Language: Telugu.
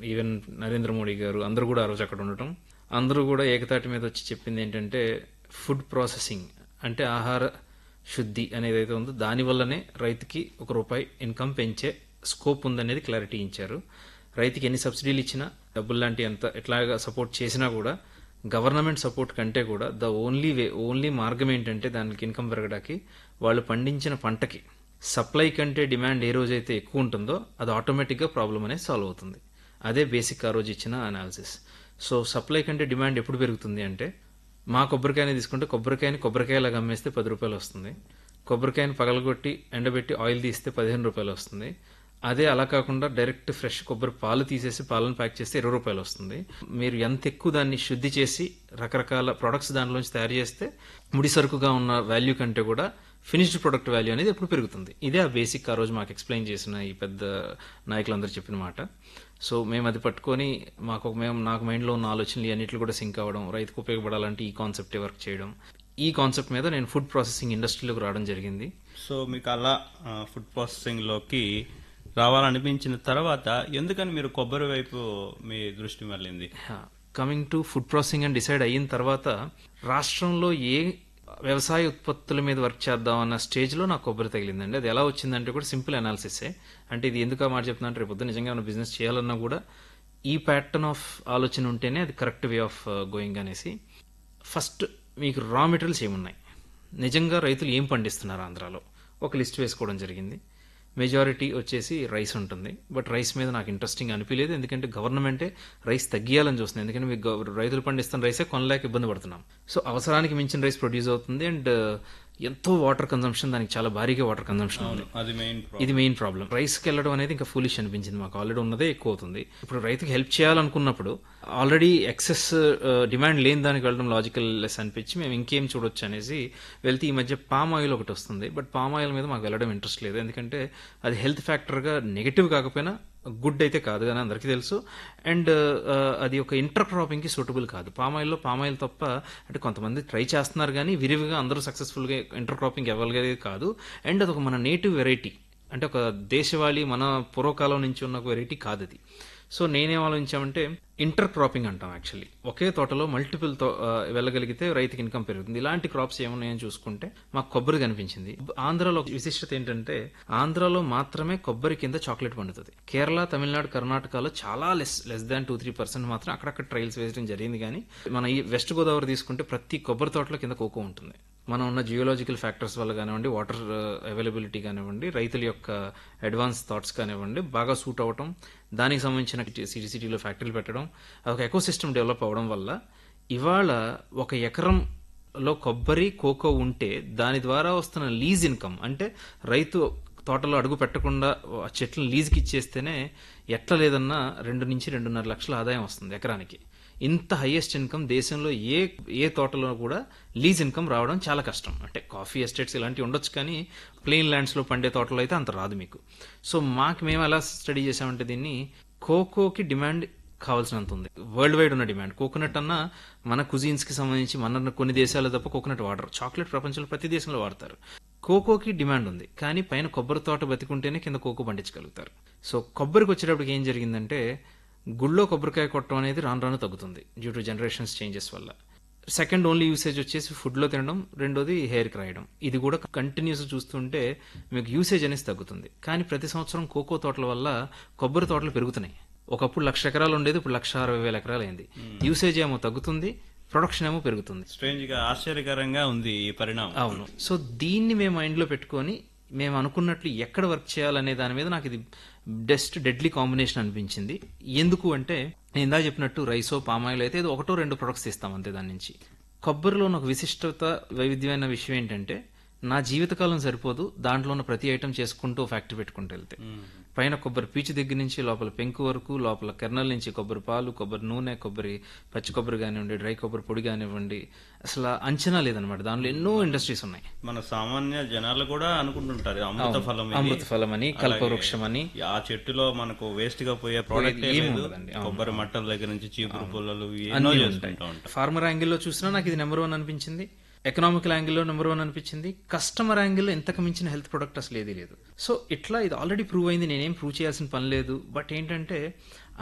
ఈవెన్ నరేంద్ర మోడీ గారు అందరూ కూడా ఆ రోజు అక్కడ ఉండటం అందరూ కూడా ఏకతాటి మీద వచ్చి చెప్పింది ఏంటంటే ఫుడ్ ప్రాసెసింగ్ అంటే ఆహార శుద్ధి అనేది అయితే ఉందో దానివల్లనే రైతుకి ఒక రూపాయి ఇన్కమ్ పెంచే స్కోప్ ఉందనేది క్లారిటీ ఇచ్చారు రైతుకి ఎన్ని సబ్సిడీలు ఇచ్చినా డబ్బులు లాంటి ఎంత ఎట్లాగా సపోర్ట్ చేసినా కూడా గవర్నమెంట్ సపోర్ట్ కంటే కూడా ద ఓన్లీ వే ఓన్లీ మార్గం ఏంటంటే దానికి ఇన్కమ్ పెరగడానికి వాళ్ళు పండించిన పంటకి సప్లై కంటే డిమాండ్ ఏ రోజైతే ఎక్కువ ఉంటుందో అది ఆటోమేటిక్గా ప్రాబ్లం అనేది సాల్వ్ అవుతుంది అదే బేసిక్ ఆ రోజు ఇచ్చిన అనాలిసిస్ సో సప్లై కంటే డిమాండ్ ఎప్పుడు పెరుగుతుంది అంటే మా కొబ్బరికాయని తీసుకుంటే కొబ్బరికాయని కొబ్బరికాయలాగా అమ్మేస్తే పది రూపాయలు వస్తుంది కొబ్బరికాయని పగలగొట్టి ఎండబెట్టి ఆయిల్ తీస్తే పదిహేను రూపాయలు వస్తుంది అదే అలా కాకుండా డైరెక్ట్ ఫ్రెష్ కొబ్బరి పాలు తీసేసి పాలను ప్యాక్ చేస్తే ఇరవై రూపాయలు వస్తుంది మీరు ఎంత ఎక్కువ దాన్ని శుద్ధి చేసి రకరకాల ప్రొడక్ట్స్ దానిలోంచి తయారు చేస్తే ముడి సరుకుగా ఉన్న వాల్యూ కంటే కూడా ఫినిష్డ్ ప్రొడక్ట్ వాల్యూ అనేది ఎప్పుడు పెరుగుతుంది ఇదే ఆ బేసిక్ ఆ రోజు మాకు ఎక్స్ప్లెయిన్ చేసిన ఈ పెద్ద నాయకులందరూ చెప్పిన మాట సో మేము అది పట్టుకొని మాకు ఒక- మేము నాకు మైండ్లో ఉన్న ఆలోచనలు అన్నింటిలో కూడా సింక్ అవ్వడం రైతుకు ఉపయోగపడాలంటే ఈ కాన్సెప్టే వర్క్ చేయడం ఈ కాన్సెప్ట్ మీద నేను ఫుడ్ ప్రాసెసింగ్ ఇండస్ట్రీలోకి రావడం జరిగింది సో మీకు అలా ఆ, ఫుడ్ ప్రాసెసింగ్ లోకి రావాలనిపించిన తర్వాత ఎందుకని మీరు కొబ్బరి వైపు మీ దృష్టి మళ్ళింది కమింగ్ టు ఫుడ్ ప్రాసెసింగ్ అని డిసైడ్ అయిన తర్వాత రాష్ట్రంలో ఏ వ్యవసాయ ఉత్పత్తుల మీద వర్క్ చేద్దాం అన్న స్టేజ్లో నాకు కొబ్బరి తగిలిందండి అది ఎలా వచ్చిందంటే కూడా సింపుల్ అనాలిసిసే అంటే ఇది ఎందుకు ఆ మాట చెప్తున్నా అంటే రేపు పొద్దున్న నిజంగా ఏమైనా బిజినెస్ చేయాలన్నా కూడా ఈ ప్యాటర్న్ ఆఫ్ ఆలోచన ఉంటేనే అది కరెక్ట్ వే ఆఫ్ గోయింగ్ అనేసి ఫస్ట్ మీకు రా మెటీరియల్స్ ఏమున్నాయి నిజంగా రైతులు ఏం పండిస్తున్నారు ఆంధ్రాలో ఒక లిస్ట్ వేసుకోవడం జరిగింది మెజారిటీ వచ్చేసి రైస్ ఉంటుంది బట్ రైస్ మీద నాకు ఇంట్రెస్టింగ్ అనిపించలేదు ఎందుకంటే గవర్నమెంటే రైస్ తగ్గియాలని చూస్తుంది ఎందుకంటే మీకు గవ- రైతులు పండిస్తున్న రైసే కొనలేక ఇబ్బంది పడుతున్నాం సో అవసరానికి మించిన రైస్ ప్రొడ్యూస్ అవుతుంది అండ్ ఎంతో వాటర్ కన్జంప్షన్ దానికి చాలా భారీగా వాటర్ కన్జంప్షన్ ఉంది అది మెయిన్ ఇది మెయిన్ ప్రాబ్లం రైస్కి వెళ్ళడం అనేది ఇంకా ఫూలిష్ అనిపించింది మాకు ఆల్రెడీ ఉన్నదే ఎక్కువ అవుతుంది ఇప్పుడు రైతుకి హెల్ప్ చేయాలనుకున్నప్పుడు ఆల్రెడీ ఎక్సెస్ డిమాండ్ లేని దానికి వెళ్ళడం లాజికల్ లెస్ అనిపించి మేము ఇంకేం చూడొచ్చు అనేసి వెళ్తే ఈ మధ్య పామ్ ఆయిల్ ఒకటి వస్తుంది బట్ పామ్ ఆయిల్ మీద మాకు వెళ్ళడం ఇంట్రెస్ట్ లేదు ఎందుకంటే అది హెల్త్ ఫ్యాక్టర్గా నెగిటివ్ కాకపోయినా గుడ్ అయితే కాదు అని అందరికీ తెలుసు అండ్ అది ఒక ఇంటర్ క్రాపింగ్కి సూటబుల్ కాదు పామాయిల్లో పామాయిల్ తప్ప అంటే కొంతమంది ట్రై చేస్తున్నారు కానీ విరివిగా అందరూ సక్సెస్ఫుల్గా ఇంటర్ క్రాపింగ్ అవ్వగలిగేది కాదు అండ్ అది ఒక మన నేటివ్ వెరైటీ అంటే ఒక దేశవాళీ మన పూర్వకాలం నుంచి ఉన్న ఒక వెరైటీ కాదు అది సో నేనేం ఆలోచించామంటే ఇంటర్ క్రాపింగ్ అంటాం యాక్చువల్లీ ఒకే తోటలో మల్టిపుల్ తో ఆ, వెళ్ళగలిగితే రైతుకి ఇన్కమ్ పెరుగుతుంది ఇలాంటి క్రాప్స్ ఏమున్నాయని చూసుకుంటే మాకు కొబ్బరి కనిపించింది ఆంధ్రాలో ఒక విశిష్టత ఏంటంటే ఆంధ్రాలో మాత్రమే కొబ్బరి కింద చాక్లెట్ పండుతుంది కేరళ తమిళనాడు కర్ణాటకలో చాలా less less than two three percent మాత్రం అక్కడక్కడ ట్రయల్స్ వేయడం జరిగింది కానీ మన ఈ వెస్ట్ గోదావరి తీసుకుంటే ప్రతి కొబ్బరి తోటలో కింద కోకో ఉంటుంది మనం ఉన్న జియోలాజికల్ ఫ్యాక్టర్స్ వల్ల కానివ్వండి వాటర్ అవైలబిలిటీ కానివ్వండి రైతుల యొక్క అడ్వాన్స్ థాట్స్ కానివ్వండి బాగా సూట్ అవ్వటం దానికి సంబంధించిన సిటీ సిటీలో ఫ్యాక్టరీలు పెట్టడం ఒక ఎకో సిస్టమ్ డెవలప్ అవ్వడం వల్ల ఇవాళ ఒక ఎకరంలో కొబ్బరి కోకో ఉంటే దాని ద్వారా వస్తున్న లీజ్ ఇన్కమ్ అంటే రైతు తోటలో అడుగు పెట్టకుండా ఆ చెట్లను లీజ్కి ఇచ్చేస్తేనే ఎట్లా లేదన్నా రెండు నుంచి రెండున్నర లక్షల ఆదాయం వస్తుంది ఎకరానికి ఇంత హైయెస్ట్ ఇన్కమ్ దేశంలో ఏ ఏ తోటలో కూడా లీజ్ ఇన్కమ్ రావడం చాలా కష్టం అంటే కాఫీ ఎస్టేట్స్ ఇలాంటివి ఉండొచ్చు కానీ ప్లెయిన్ ల్యాండ్స్లో పండే తోటలో అయితే అంత రాదు మీకు సో మాకు మేము ఎలా స్టడీ చేసామంటే దీన్ని కోకోకి డిమాండ్ కావాల్సినంత ఉంది వరల్డ్ వైడ్ ఉన్న డిమాండ్ కోకోనట్ అన్న మన కుజీన్స్ కి సంబంధించి మన కొన్ని దేశాలు తప్ప కోకోనట్ వాడరు చాక్లెట్ ప్రపంచంలో ప్రతి దేశంలో వాడతారు కోకోకి డిమాండ్ ఉంది కానీ పైన కొబ్బరి తోట బతికుంటేనే కింద కోకో పండించగలుగుతారు సో కొబ్బరికి వచ్చేటప్పటికి ఏం జరిగిందంటే గుళ్ళో కొబ్బరికాయ కొట్టడం అనేది రాను రాను తగ్గుతుంది డ్యూ టు జనరేషన్స్ చేంజెస్ వల్ల సెకండ్ ఓన్లీ యూసేజ్ వచ్చేసి ఫుడ్లో తినడం రెండోది హెయిర్కి రాయడం ఇది కూడా కంటిన్యూస్ చూస్తుంటే మీకు యూసేజ్ అనేది తగ్గుతుంది కానీ ప్రతి సంవత్సరం కోకో తోటల వల్ల కొబ్బరి తోటలు పెరుగుతున్నాయి ఒకప్పుడు లక్ష ఎకరాలు ఉండేది ఇప్పుడు లక్ష అరవై వేల ఎకరాలు అయింది యూసేజ్ ఏమో తగ్గుతుంది ప్రొడక్షన్ ఏమో పెరుగుతుంది స్ట్రేంజ్ గా ఆశ్చర్యకరంగా ఉంది ఈ పరిణామం అవును సో దీన్ని మేము మైండ్లో పెట్టుకొని మేము అనుకున్నట్లు ఎక్కడ వర్క్ చేయాలనే దాని మీద నాకు ఇది బెస్ట్ డెడ్లీ కాంబినేషన్ అనిపించింది ఎందుకు అంటే నేను ఇందా చెప్పినట్టు రైసో పామాయిల్ అయితే ఏదో ఒకటో రెండు ప్రొడక్ట్స్ తీస్తాం అంతే దాని నుంచి కొబ్బరిలో ఉన్న ఒక విశిష్టత వైవిధ్యమైన విషయం ఏంటంటే నా జీవితకాలం సరిపోదు దాంట్లో ఉన్న ప్రతి ఐటెం చేసుకుంటూ ఫ్యాక్టరీ పెట్టుకుంటూ వెళ్తే పైన కొబ్బరి పీచు దగ్గర నుంచి లోపల పెంకు వరకు లోపల కెర్నల్ నుంచి కొబ్బరి పాలు కొబ్బరి నూనె కొబ్బరి పచ్చి కొబ్బరి కానివ్వండి డ్రై కొబ్బరి పొడి కానివ్వండి అసలు అంచనా లేదనమాట దానిలో ఎన్నో ఇండస్ట్రీస్ ఉన్నాయి మన సామాన్య జనాలు కూడా అనుకుంటుంటారు అమృత ఫలం ఇది. అమృత ఫలం అని కల్పవృక్షం అని ఆ చెట్టులో మనకు వేస్ట్ గా పోయే ప్రోడక్ట్ ఏం లేదు ఉండదండి. కొబ్బరి మట్టల దగ్గర నుంచి చీపురు పుల్లలు ఎన్నో చేసుకుంటూ ఉంటాం ఫార్మర్ యాంగిల్లో చూసినా నాకు ఇది నెంబర్ వన్ అనిపించింది ఎకనామికల్ యాంగిల్లో నెంబర్ వన్ అనిపించింది కస్టమర్ యాంగిల్లో ఇంతకు మించిన హెల్త్ ప్రొడక్ట్ అసలు ఏది లేదు సో ఇట్లా ఇది ఆల్రెడీ ప్రూవ్ అయింది నేనేం ప్రూవ్ చేయాల్సిన పని లేదు బట్ ఏంటంటే